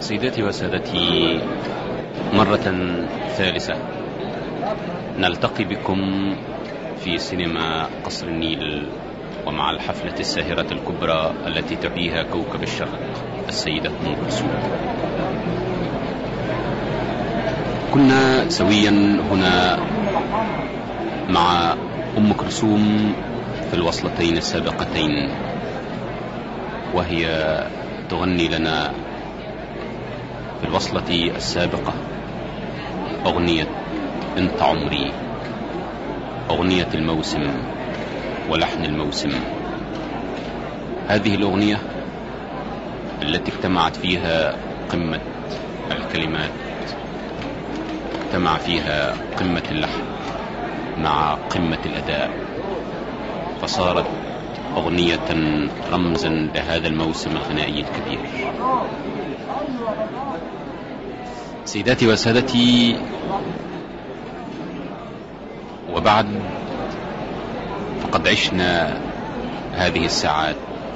سيداتي وسادتي مرة ثالثة نلتقي بكم في سينما قصر النيل ومع الحفلة الساهرة الكبرى التي تحييها كوكب الشرق السيدة أم كلثوم كنا سويا هنا مع أم كلثوم في الوصلتين السابقتين وهي تغني لنا في الوصلة السابقة أغنية أنت عمري أغنية الموسم ولحن الموسم هذه الأغنية التي اجتمعت فيها قمة الكلمات اجتمع فيها قمة اللحن مع قمة الأداء فصارت أغنية رمزا لهذا الموسم الغنائي الكبير سيداتي وسادتي وبعد فقد عشنا هذه الساعات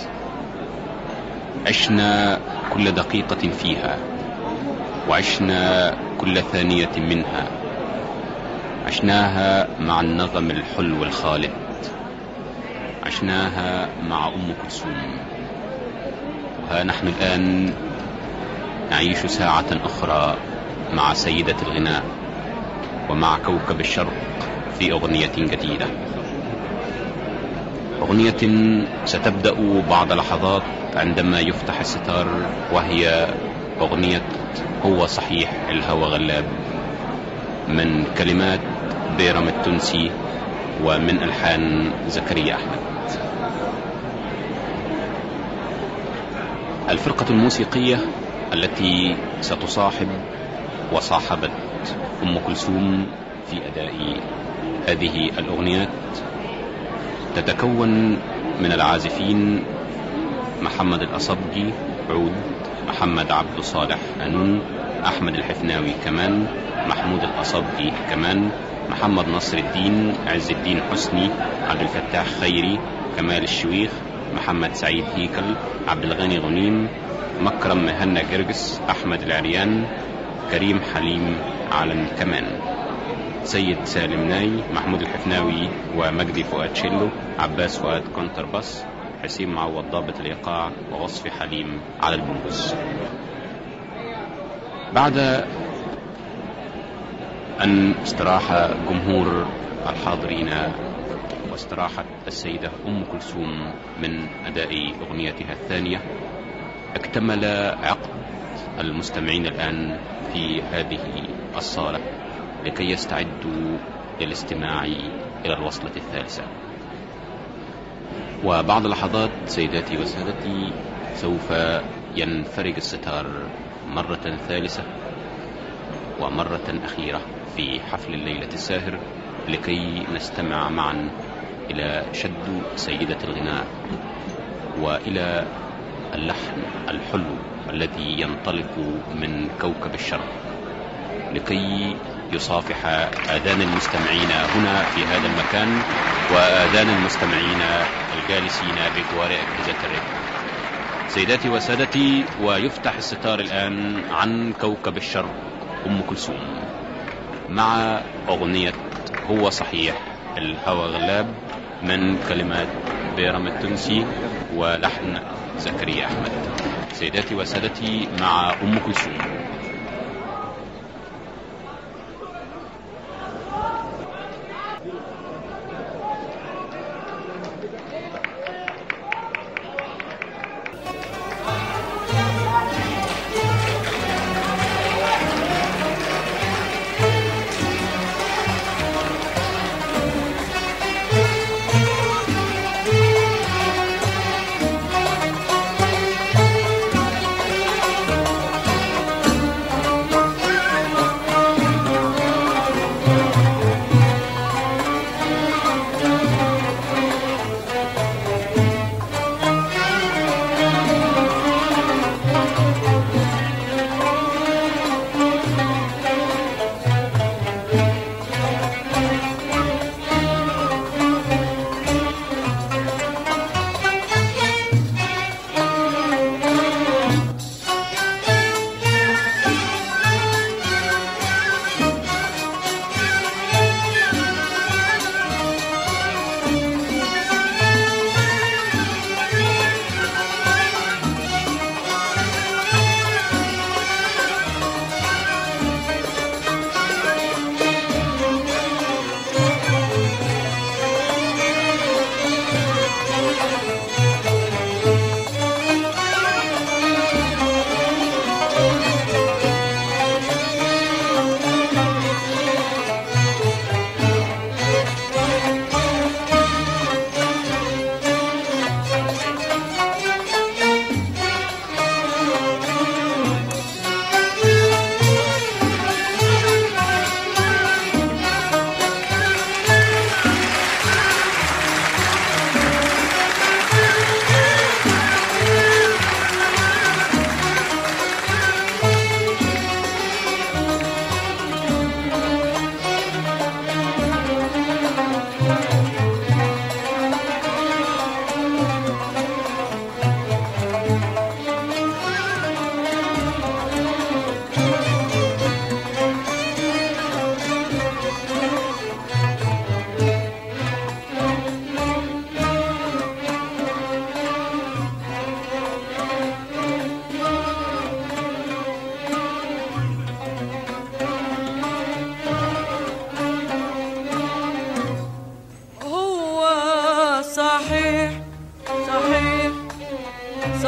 عشنا كل دقيقة فيها وعشنا كل ثانية منها عشناها مع النغم الحلو الخالد عشناها مع أم كلثوم وها نحن الآن نعيش ساعة أخرى مع سيدة الغناء ومع كوكب الشرق في أغنية جديدة أغنية ستبدأ بعد لحظات عندما يفتح الستار وهي أغنية هو صحيح الهوى غلاب من كلمات بيرم التونسي ومن ألحان زكريا أحمد الفرقة الموسيقية التي ستصاحب وصاحبت أم كلثوم في أداء هذه الأغنيات تتكون من العازفين محمد الأصبجي عود محمد عبد صالح قانون أحمد الحفناوي كمان محمود الأصبجي كمان محمد نصر الدين عز الدين حسني عبد الفتاح خيري كمال الشويخ محمد سعيد هيكل عبد الغني غنيم مكرم مهنا جرجس أحمد العريان كريم حليم علم كمان سيد سالم ناي محمود الحفناوي ومجدي فؤاد شيلو عباس فؤاد كونترباس حسين معوض ضابط الإيقاع ووصفي حليم على البنبوس بعد أن استراح جمهور الحاضرين واستراحت السيدة أم كلثوم من أداء أغنيتها الثانية اكتمل عقد المستمعين الآن في هذه الصالة لكي يستعدوا للاستماع إلى الوصلة الثالثة وبعد لحظات سيداتي وسادتي سوف ينفرج الستار مرة ثالثة ومرة أخيرة في حفل الليلة الساهر لكي نستمع معا إلى شد سيدة الغناء وإلى اللحن الحلو الذي ينطلق من كوكب الشرق لكي يصافح آذان المستمعين هنا في هذا المكان وآذان المستمعين الجالسين بجوار أجهزة الراديو سيداتي وسادتي ويفتح الستار الآن عن كوكب الشرق أم كلثوم مع أغنية هو صحيح الهوى غلاب من كلمات بيرم التونسي ولحن زكريا أحمد سيداتي وسادتي مع أم كلثوم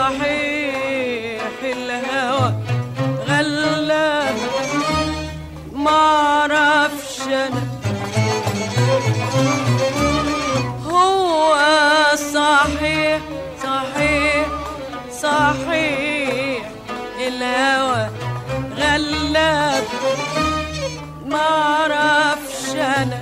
صحيح الهوى غلاب معرفش انا هو صحيح صحيح صحيح الهوى غلاب معرفش انا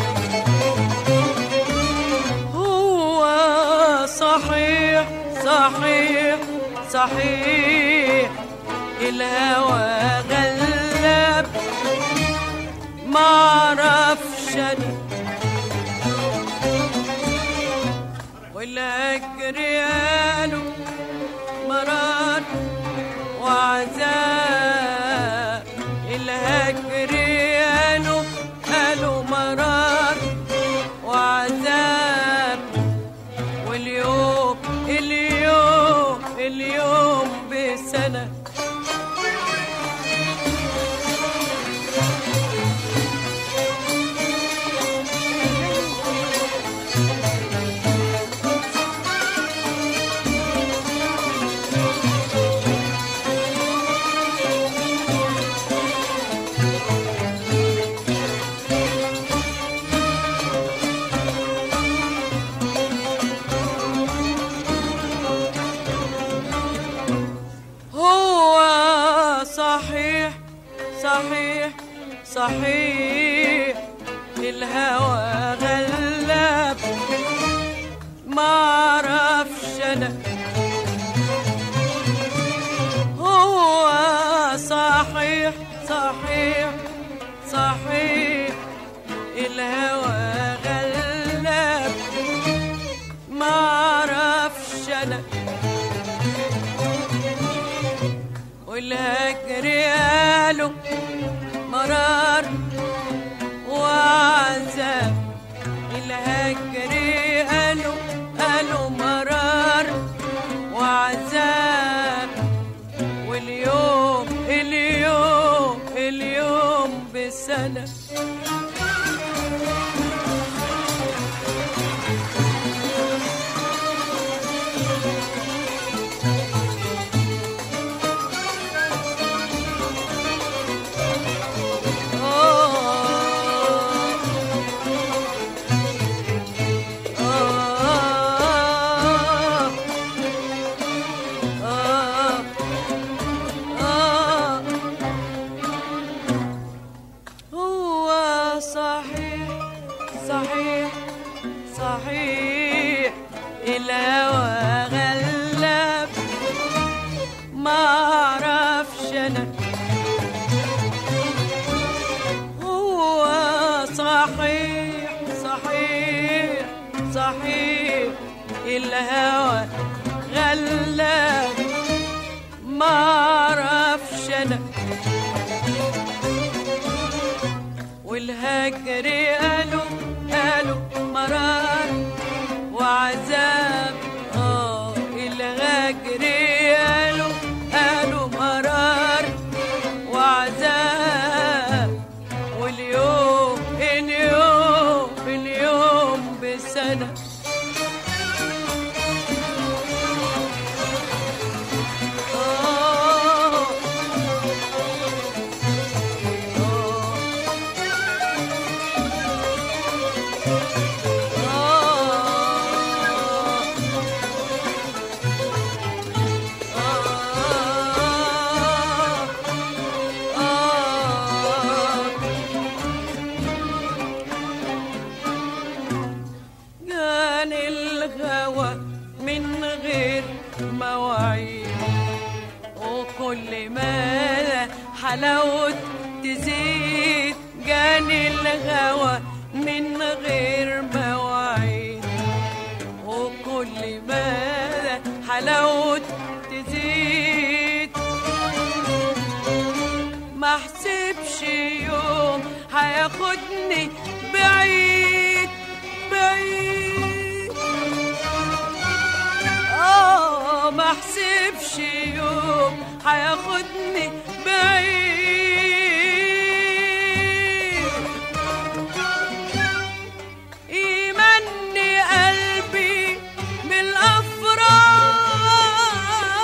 هو صحيح صحيح صحيح الهوى غلاب معرفش انا والهجر قالوا مرار وعذاب الهجر قالوا قالوا مرار وعذاب واليوم اليوم اليوم بسنة هو صحيح صحيح صحيح الهوى غلاب معرفش انا هو صحيح صحيح صحيح الهوى غلاب معرفش انا والهجر قالوا مرار وعذاب الهجر قالوا قالوا مرار وعذاب واليوم اليوم اليوم بسنة هو صحيح صحيح صحيح الهوى غلب ما اعرفش انا هو صحيح صحيح صحيح الهوى غلب ما اعرفش انا والهجر قالوا قالوا مرار وعذاب اه الهجر قالوا قالوا مرار وعذاب واليوم اليوم اليوم بسنة آه كان الهوى من غير مواعيد وكل ما حلاوة تزيد جان الهوى من غير مواعيد وكل ما حلاوة تزيد ما حسبش يوم هياخدني بعيد بعيد اه ما حسبش يوم هياخدني بعيد يمني قلبي بالافراح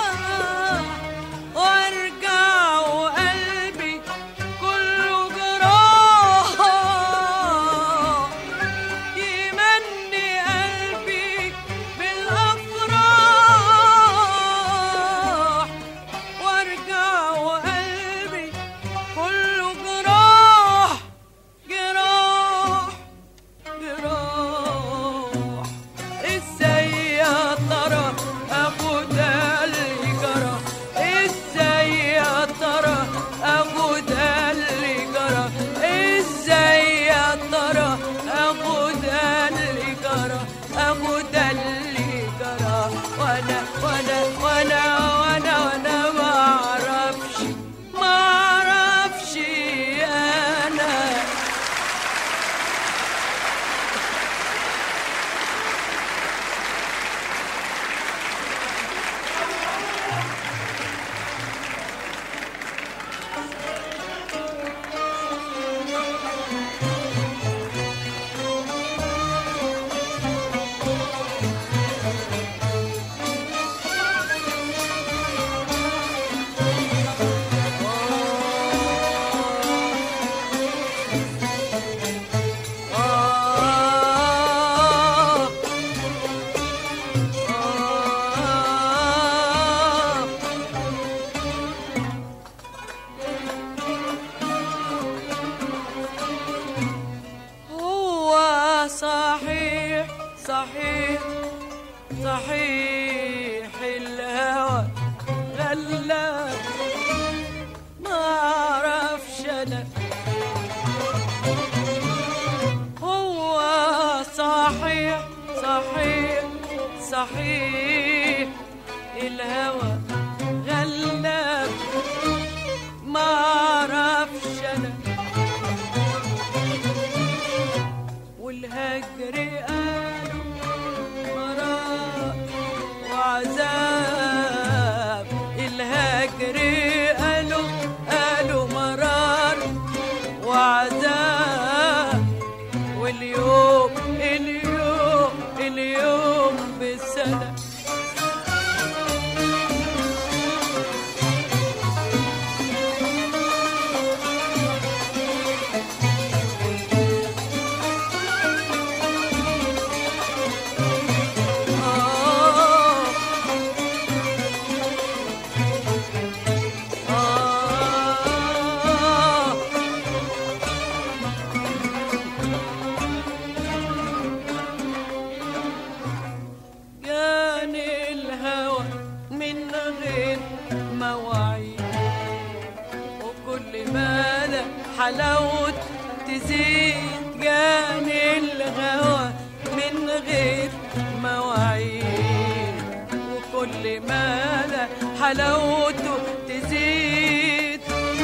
وانا وانا وانا وانا وانا ما اعرفش ما اعرفش انا آه آه هو صحيح صحيح صحيح الهوى غلاب ما اعرفش انا هو صحيح صحيح صحيح الهوى غلاب ما اعرفش انا والهجر قالوا مرار وعذاب الهجر قالوا قالوا مرار وعذاب واليوم اليوم اليوم بسنة آه آه جاني الهوى من غير مواعيد وكل ما له حلاوة تزيد جاني الهوى من غير مواعيد وكل ما له حلاوته تزيد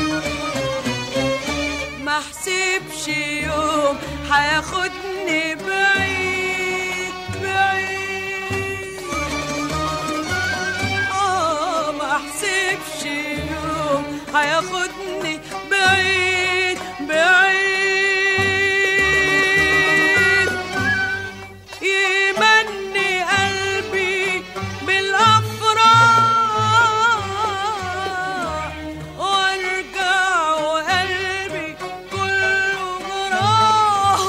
ما احسبش يوم هياخدني بعيد بعيد اه ما احسبش يوم هياخدني بعيد بعيد يمني قلبي بالافراح وارجع وقلبي كله جراح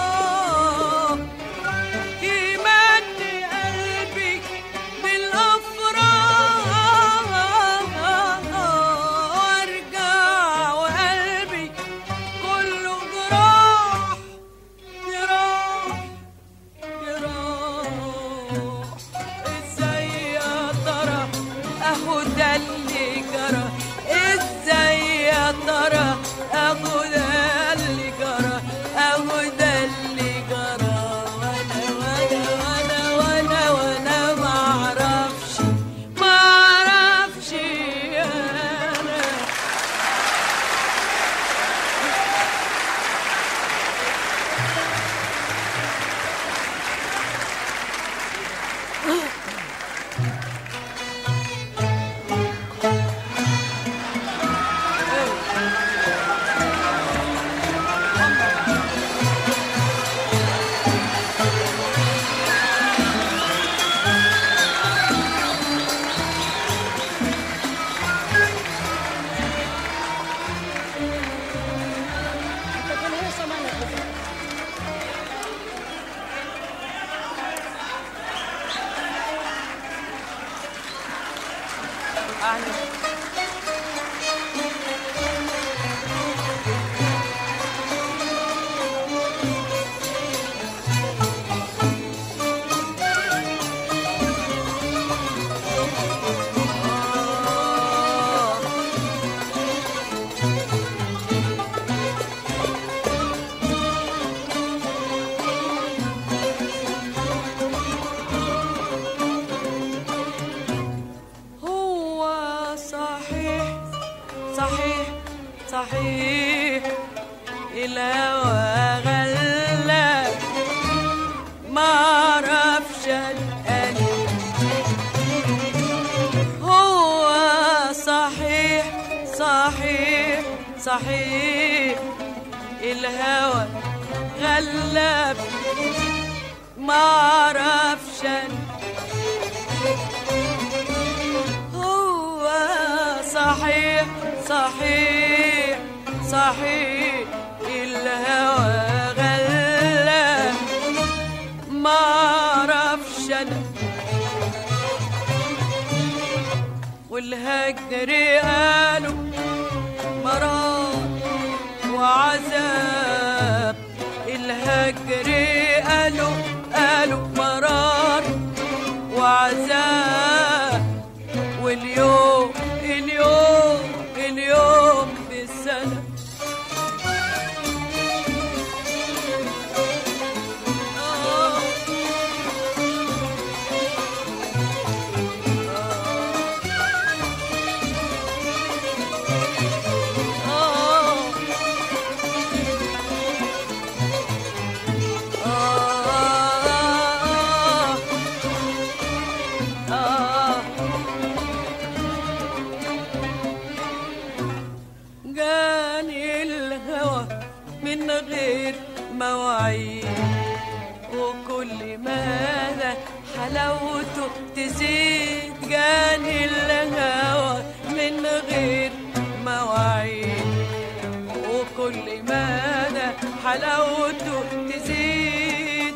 يمني قلبي بالافراح وارجع وقلبي كله جراح جراح جراح ازاي يا ترى اهو ده اللي جرى ازاي يا ترى اهو ده اللي جرى اهو ده اللي جرى وانا وانا وانا وانا وانا ما اعرفش ما اعرفش انا صحيح الهوى غلاب ما عرفش القلب هو صحيح صحيح صحيح الهوى غلاب ما عرفش هو صحيح صحيح صحيح الهوى غلاب ما عرفش انا والهجر قالوا مرار وعذاب الهجر قالوا قالوا مرار وعذاب واليوم اليوم اليوم بالسنة آه آه آه آه جاني الهوى من غير مواعيد وكل ماذا حلاوته تزيد جاني الهوى من غير مواعيد وكل ماذا حلاوته تزيد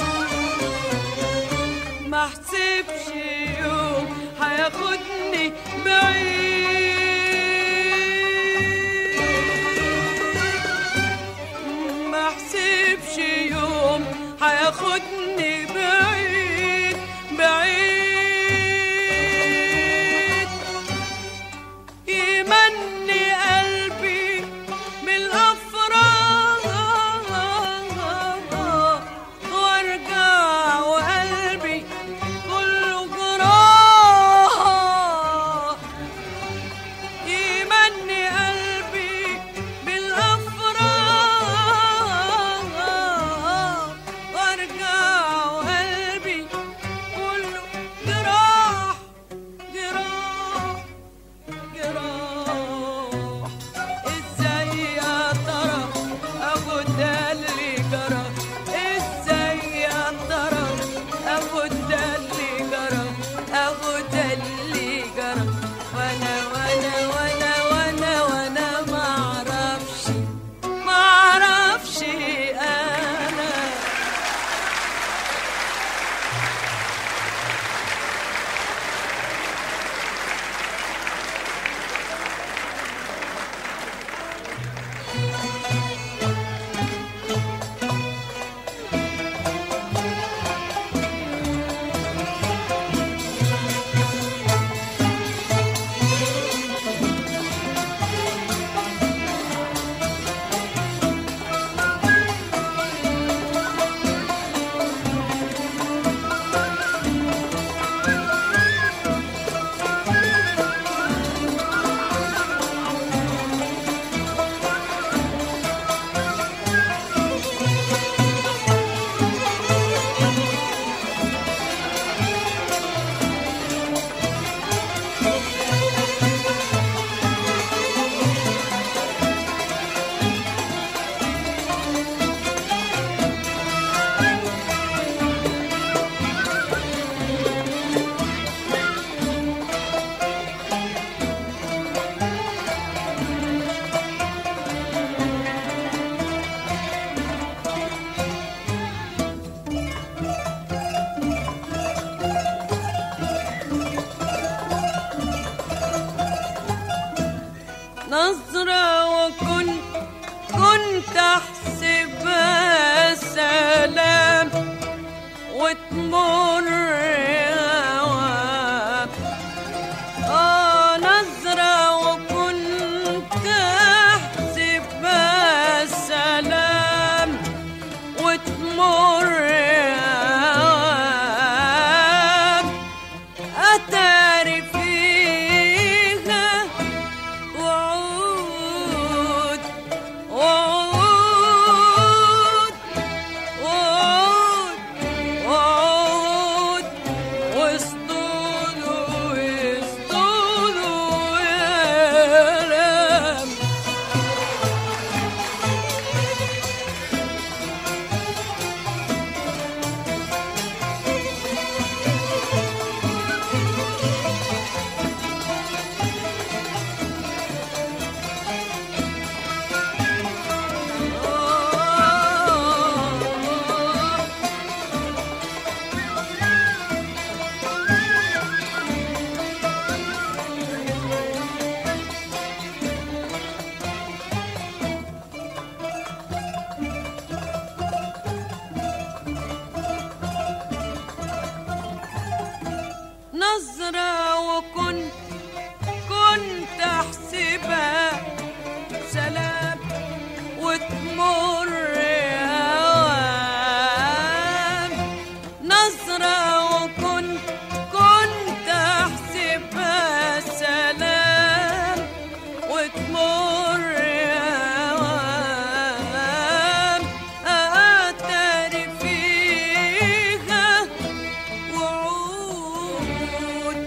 ما احسبش يوم هياخدني بعيد ما احسبش يوم هياخدني بعيد بعيد يمني قلبي بالافراح وارجع وقلبي كله جراح يمني قلبي بالافراح وارجع وقلبي كله جراح جراح جراح ازاي يا ترى ابو ده اللي جرى ازاي يا ترى ابو ده اللي جرى ابو ده اللي جرى وانا وانا وانا وانا وانا ما اعرفش ما اعرفش انا نظرة وكنت كنت أحسبها سلام وتمر هوام آه نظرة وكنت أحسبها سلام وتمر هوام أتاري فيها وعود نظرة وكنت كنت أحسبها سلام وتمر هوام نظرة وكنت كنت أحسبها سلام وتمر هوام أتاري فيها وعود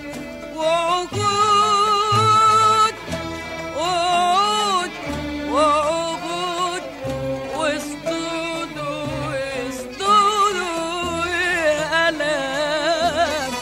وعقود وعود وعقود واسطول واسطول وألام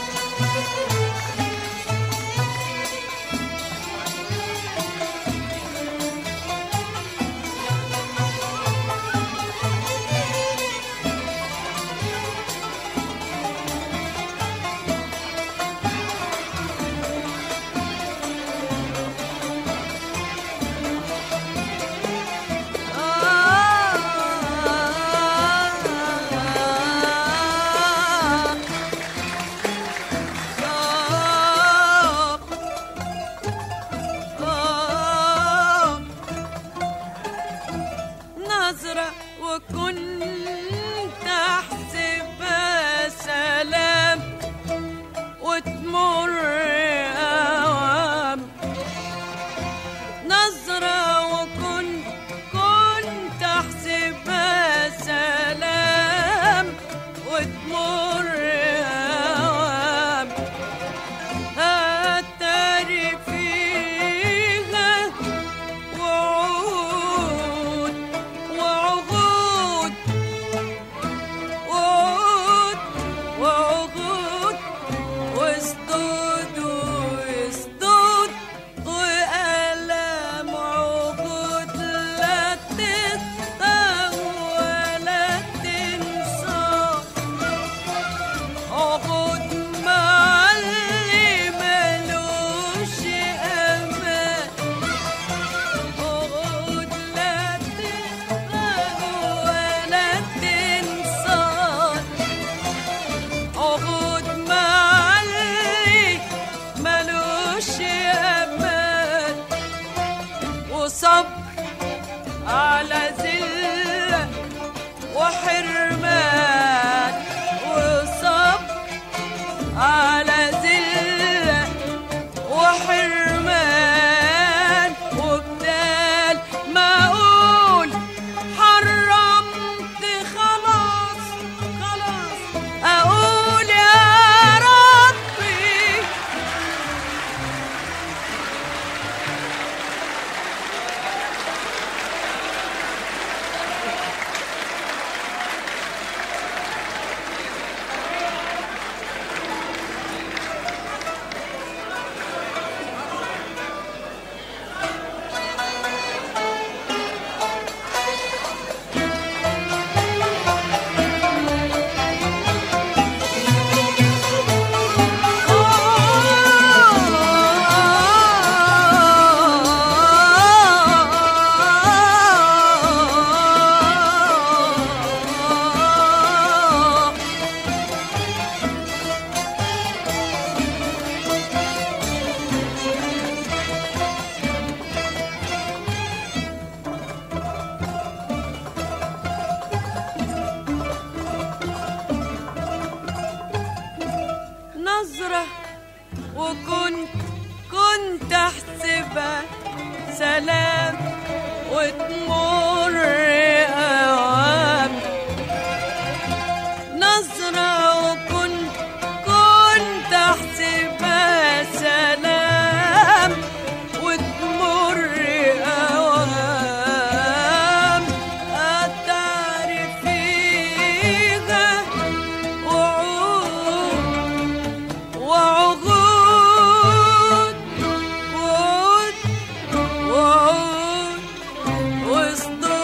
نظرة وكنت أحسبها سلام وتمر أوام نظرة وكنت كنت أحسبها سلام وتمر أوام أتاري فيها وعود وعقود وعود وعقود واسدود واسدود وألم عقود لا تقطع ولا تنسى عقود مع اللي ملوش أمان عقود لا تقطع ولا تنسى عقود مع اللي ملوش أمان وصبر على ذلة وحرمان وصبر على ذلة وحرمان وبدال ما أقول حرمت خلاص خلاص أقول يا ربي نظرة وكنت كنت أحسبها سلام وتمر أوام نظرة وكنت كنت أحسبها سلام وتمر أوام أتعرف فيها وعود وعقود وعود وعود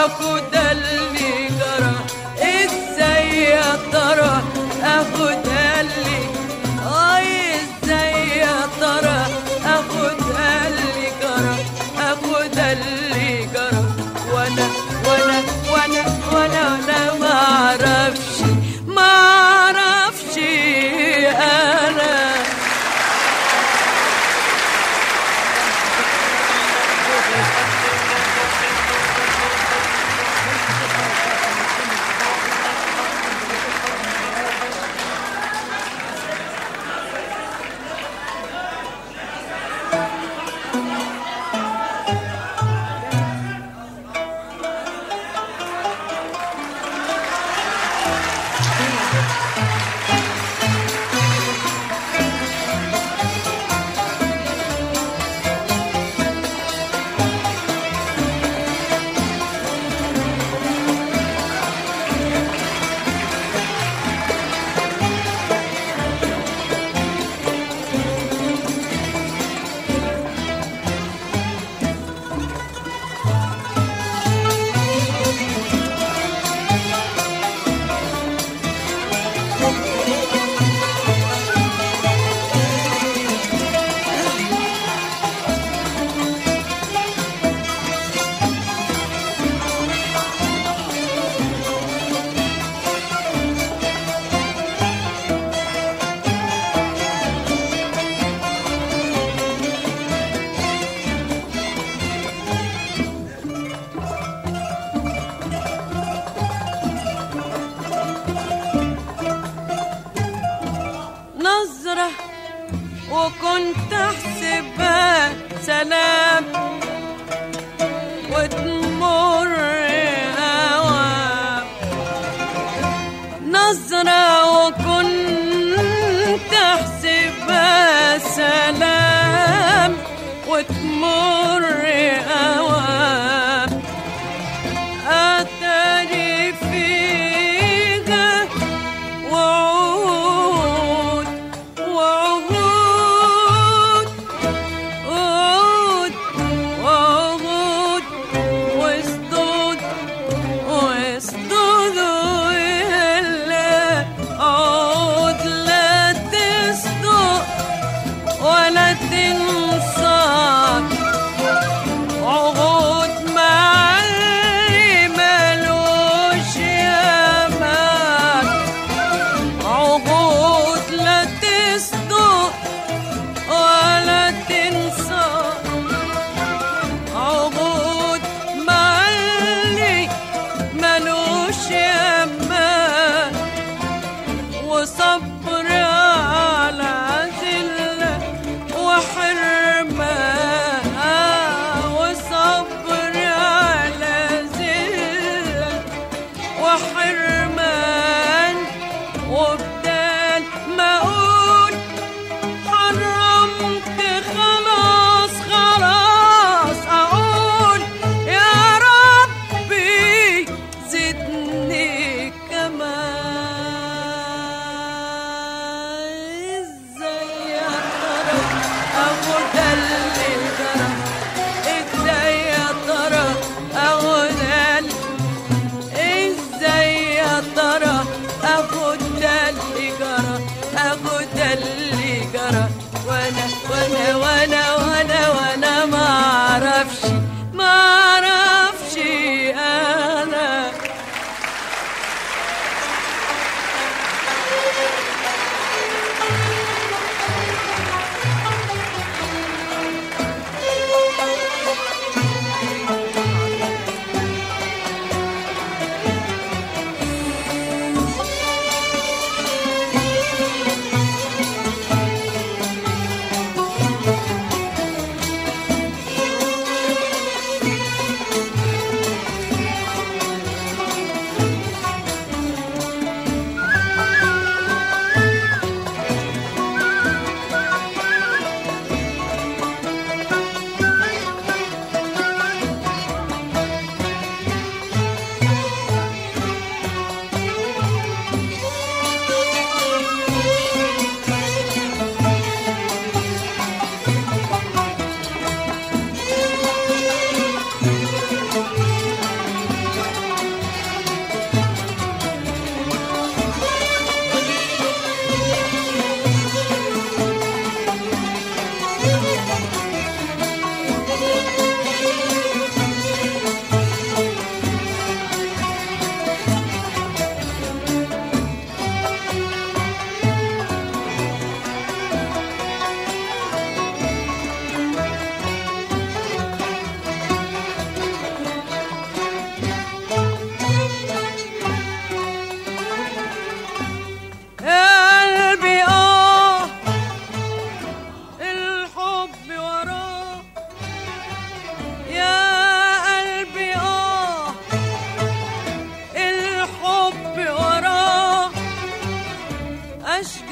اهو ده اللي جرى ازاي يا ترى اهو ده اللي اي ازاي يا ترى اهو ده اللي جرى اهو ده اللي جرى وانا وانا وانا وانا وانا ما اعرفش ما اعرفش انا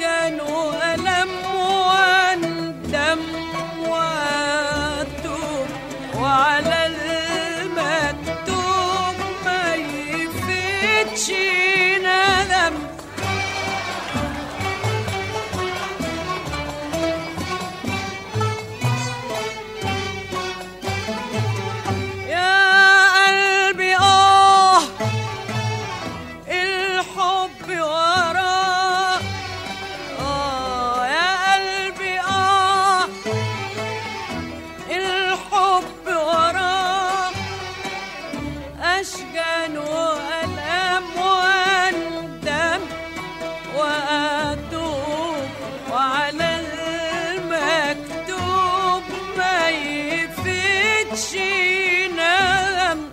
أشجن وألم وأندم وأتوب وعلى المكتوب ما يفتش ندم يا قلبي آه الحب وراه آه يا قلبي آه الحب وراه أشجن وألم وأندم وأتوب وعلى المكتوب ما يفتش ندم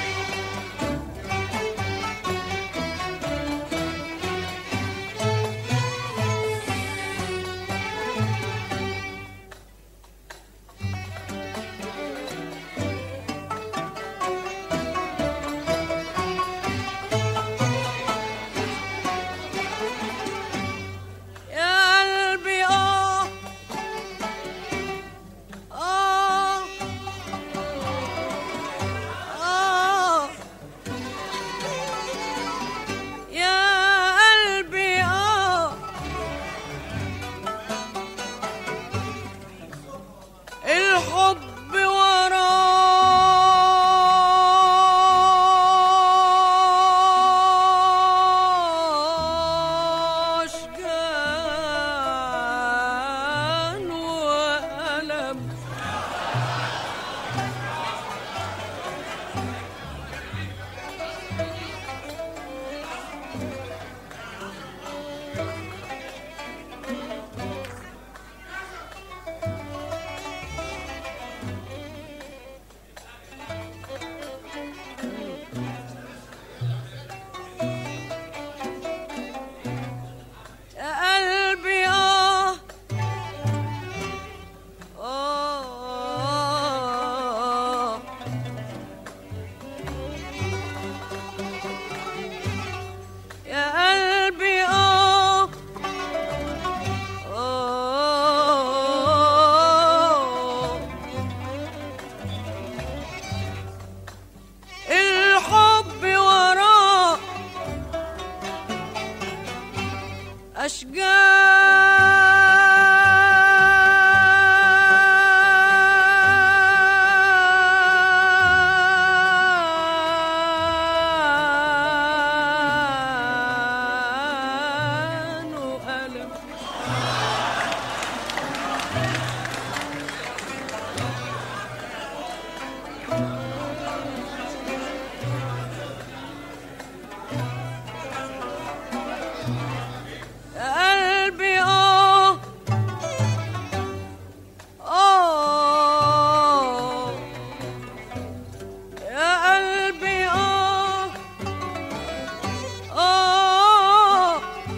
يا قلبي آه آه آه يا قلبي آه الحب وراه أشجان وألم يا قلبي آه آه يا قلبي آه آه الحب وراه أشجان وألم يا قلبي آه آه يا قلبي آه آه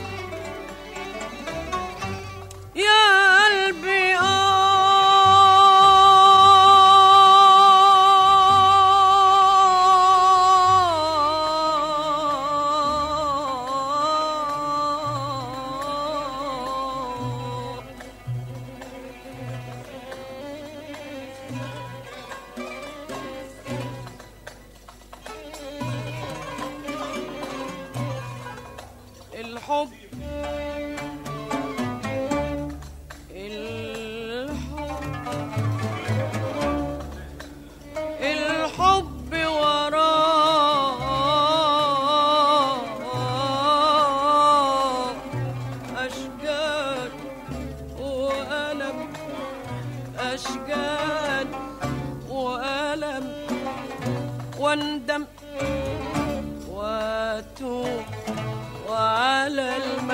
يا قلبي آه الحب الحب الحب وراه أشجار وألم أشجار وألم واندم واتوب وعلى الم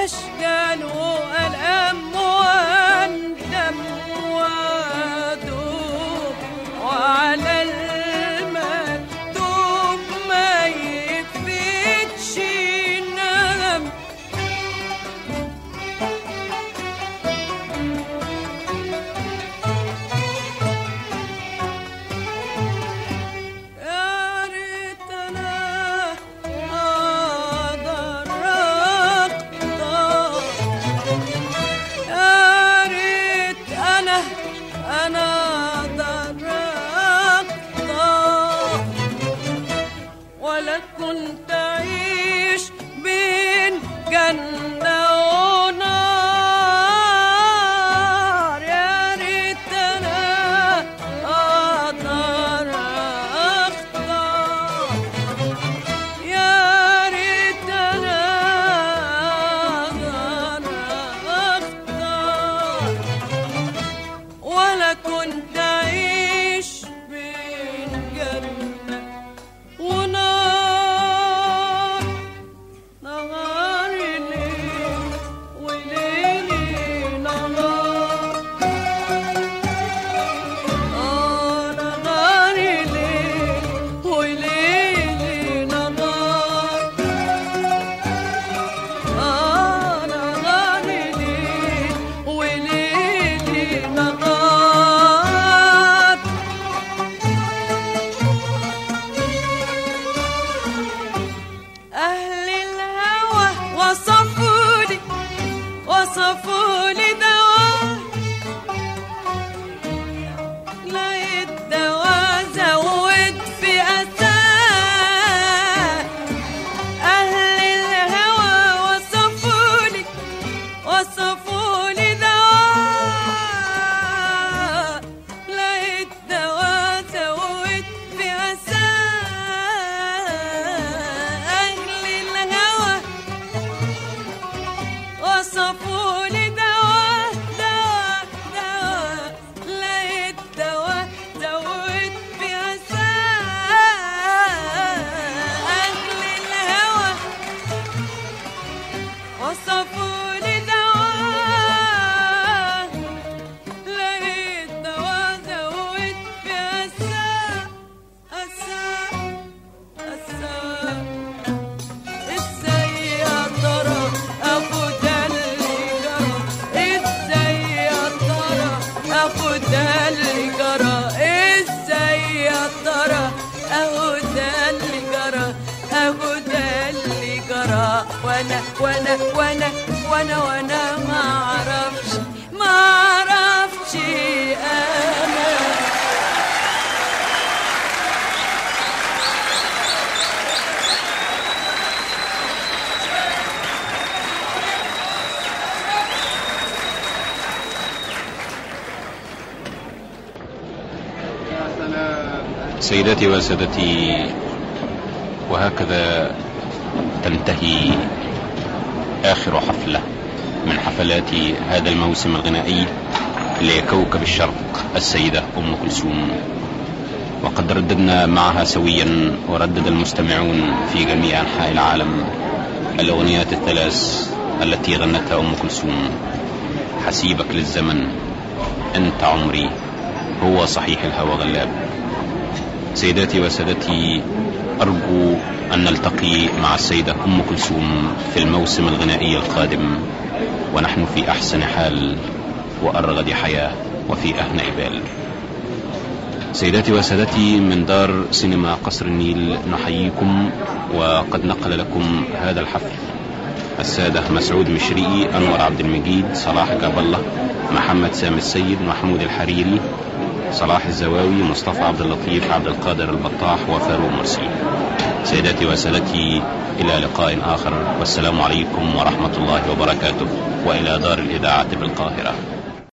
أشجان وألم وأندم وأدوب وعلى المكتوب ما يكفيكش نغم يا ريت انا اقدر اقدر يا ريت انا انا اقدر اقدر ولا كنت اعيش بين جنة ونار يا ريت انا اقدر اختار يا ريت انا اقدر اختار ولا كنت اعيش بين جنة ونار نهار ليل وليلي نهار آه نهار ليل وليلي نهار آه نهار ليل وليلي نهار أهل الهوى وصفوا لي وصفوا لي دواء لقيت دواء زود في أساه أهل الهوى وصفوا لي وصفوا لي دواء لقيت دواء زود في أساه أهل الهوى وصفوا لي دواء دواء دواء لقيت دواء زود في أساه أهل الهوى وصفوا لي دواء لقيت دواء زود في أساه أساه أساه ازاي يا ترى ابو ده اللي جرى ازاي يا ترى ابو ده اللي جرى ازاي يا ترى ابو ده اللي جرى ابو ده اللي جرى وانا وانا وانا وانا وانا ما اعرفش ما اعرفش انا سيداتي وسادتي وهكذا تنتهي آخر حفلة من حفلات هذا الموسم الغنائي لكوكب الشرق السيدة أم كلثوم وقد رددنا معها سويا وردد المستمعون في جميع أنحاء العالم الأغنيات الثلاث التي غنتها أم كلثوم حسيبك للزمن أنت عمري هو صحيح الهوى غلاب سيداتي وسادتي أرجو أن نلتقي مع السيدة أم كلثوم في الموسم الغنائي القادم ونحن في أحسن حال وأرغد حياة وفي أهنأ بال سيداتي وسادتي من دار سينما قصر النيل نحييكم وقد نقل لكم هذا الحفل السادة مسعود مشري أنور عبد المجيد صلاح جاب الله محمد سامي السيد محمود الحريري صلاح الزواوي مصطفى عبد اللطيف عبد القادر البطاح وفاروق مرسي سيداتي وسادتي إلى لقاء آخر والسلام عليكم ورحمة الله وبركاته وإلى دار الإذاعة بالقاهرة